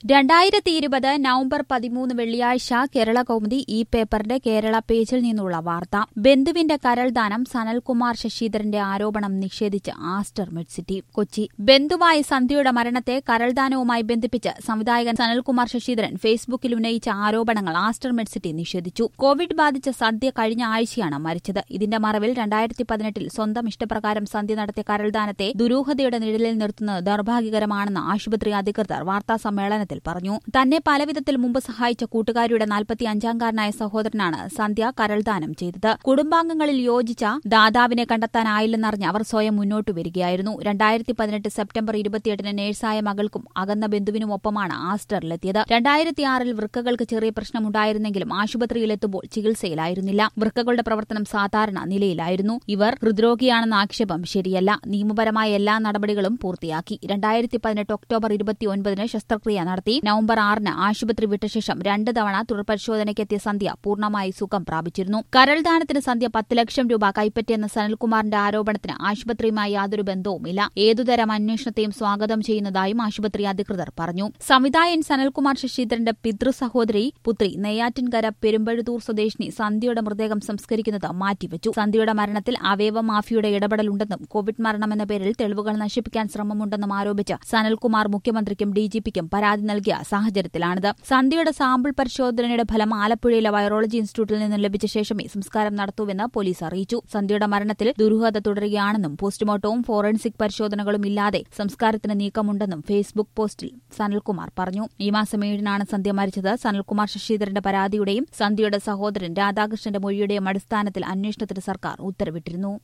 രണ്ടായിരത്തി ഇരുപത് നവംബർ പതിമൂന്ന് വെള്ളിയാഴ്ച കേരള കൗമുദി ഈ പേപ്പറിന്റെ കേരള പേജിൽ നിന്നുള്ള വാർത്ത ബന്ധുവിന്റെ കരൾദാനം സനൽകുമാർ ശശിധരന്റെ ആരോപണം നിഷേധിച്ച് ആസ്റ്റർ മിഡ്സിറ്റി കൊച്ചി ബന്ധുവായ സന്ധ്യയുടെ മരണത്തെ കരൾദാനവുമായി ബന്ധിപ്പിച്ച് സംവിധായകൻ സനൽകുമാർ ശശിധരൻ ഫേസ്ബുക്കിൽ ഉന്നയിച്ച ആരോപണങ്ങൾ ആസ്റ്റർ മിഡ്സിറ്റി നിഷേധിച്ചു കോവിഡ് ബാധിച്ച സന്ധ്യ കഴിഞ്ഞ ആഴ്ചയാണ് മരിച്ചത് ഇതിന്റെ മറവിൽ രണ്ടായിരത്തി പതിനെട്ടിൽ സ്വന്തം ഇഷ്ടപ്രകാരം സന്ധ്യ നടത്തിയ കരൾദാനത്തെ ദുരൂഹതയുടെ നിഴലിൽ നിർത്തുന്നത് ദൌർഭാഗ്യകരമാണെന്ന് ആശുപത്രി അധികൃതർ വാർത്താ സമ്മേളനത്തിൽ പറഞ്ഞു തന്നെ പലവിധത്തിൽ മുമ്പ് സഹായിച്ച കൂട്ടുകാരിയുടെ നാൽപ്പത്തി അഞ്ചാംകാരനായ സഹോദരനാണ് സന്ധ്യ കരൾദാനം ചെയ്തത് കുടുംബാംഗങ്ങളിൽ യോജിച്ച ദാതാവിനെ കണ്ടെത്താനായില്ലെന്നറിഞ്ഞ് അവർ സ്വയം മുന്നോട്ട് വരികയായിരുന്നു രണ്ടായിരത്തി പതിനെട്ട് സെപ്റ്റംബർ ഇരുപത്തിയെട്ടിന് നേഴ്സായ മകൾക്കും അകന്ന ബന്ധുവിനുമൊപ്പമാണ് ആസ്റ്ററിലെത്തിയത് രണ്ടായിരത്തി ആറിൽ വൃക്കകൾക്ക് ചെറിയ പ്രശ്നമുണ്ടായിരുന്നെങ്കിലും ആശുപത്രിയിലെത്തുമ്പോൾ ചികിത്സയിലായിരുന്നില്ല വൃക്കകളുടെ പ്രവർത്തനം സാധാരണ നിലയിലായിരുന്നു ഇവർ ഹൃദ്രോഗിയാണെന്ന ആക്ഷേപം ശരിയല്ല നിയമപരമായ എല്ലാ നടപടികളും പൂർത്തിയാക്കി രണ്ടായിരത്തി പതിനെട്ട് ഒക്ടോബർ ഇരുപത്തിയൊൻപതിന് ശസ്ത്രക്രിയ നടത്തി നവംബർ ആറിന് ആശുപത്രി വിട്ട ശേഷം രണ്ട് തവണ തുടർപരിശോധനയ്ക്കെത്തിയ സന്ധ്യ പൂർണ്ണമായി സുഖം പ്രാപിച്ചിരുന്നു കരൾദാനത്തിന് സന്ധ്യ പത്ത് ലക്ഷം രൂപ കൈപ്പറ്റിയെന്ന സനൽകുമാറിന്റെ ആരോപണത്തിന് ആശുപത്രിയുമായി യാതൊരു ബന്ധവുമില്ല ഏതുതരം അന്വേഷണത്തെയും സ്വാഗതം ചെയ്യുന്നതായും ആശുപത്രി അധികൃതർ പറഞ്ഞു സംവിധായകൻ സനൽകുമാർ ശശിധരന്റെ പിതൃ സഹോദരി പുത്രി നെയ്യാറ്റിൻകര പെരുമ്പഴുതൂർ സ്വദേശിനി സന്ധ്യയുടെ മൃതദേഹം സംസ്കരിക്കുന്നത് മാറ്റിവച്ചു സന്ധ്യയുടെ മരണത്തിൽ അവയവ മാഫിയുടെ ഇടപെടലുണ്ടെന്നും കോവിഡ് മരണമെന്ന പേരിൽ തെളിവുകൾ നശിപ്പിക്കാൻ ശ്രമമുണ്ടെന്നും ആരോപിച്ച് സനൽകുമാർ മുഖ്യമന്ത്രിക്കും ഡിജിപിക്കും പരാതി നൽകിയ സാഹചര്യത്തിലാണിത് സന്ധ്യയുടെ സാമ്പിൾ പരിശോധനയുടെ ഫലം ആലപ്പുഴയിലെ വൈറോളജി ഇൻസ്റ്റിറ്റ്യൂട്ടിൽ നിന്ന് ലഭിച്ച ശേഷമേ സംസ്കാരം നടത്തൂവെന്ന് പോലീസ് അറിയിച്ചു സന്ധ്യയുടെ മരണത്തിൽ ദുരൂഹത തുടരുകയാണെന്നും പോസ്റ്റ്മോർട്ടവും ഫോറൻസിക് പരിശോധനകളും ഇല്ലാതെ സംസ്കാരത്തിന് നീക്കമുണ്ടെന്നും ഫേസ്ബുക്ക് പോസ്റ്റിൽ സനൽകുമാർ പറഞ്ഞു ഈ മാസം ഏഴിനാണ് സന്ധ്യ മരിച്ചത് സനൽകുമാർ ശശിധരന്റെ പരാതിയുടെയും സന്ധ്യയുടെ സഹോദരൻ രാധാകൃഷ്ണന്റെ മൊഴിയുടെയും അടിസ്ഥാനത്തിൽ അന്വേഷണത്തിന് സർക്കാർ ഉത്തരവിട്ടിരുന്നു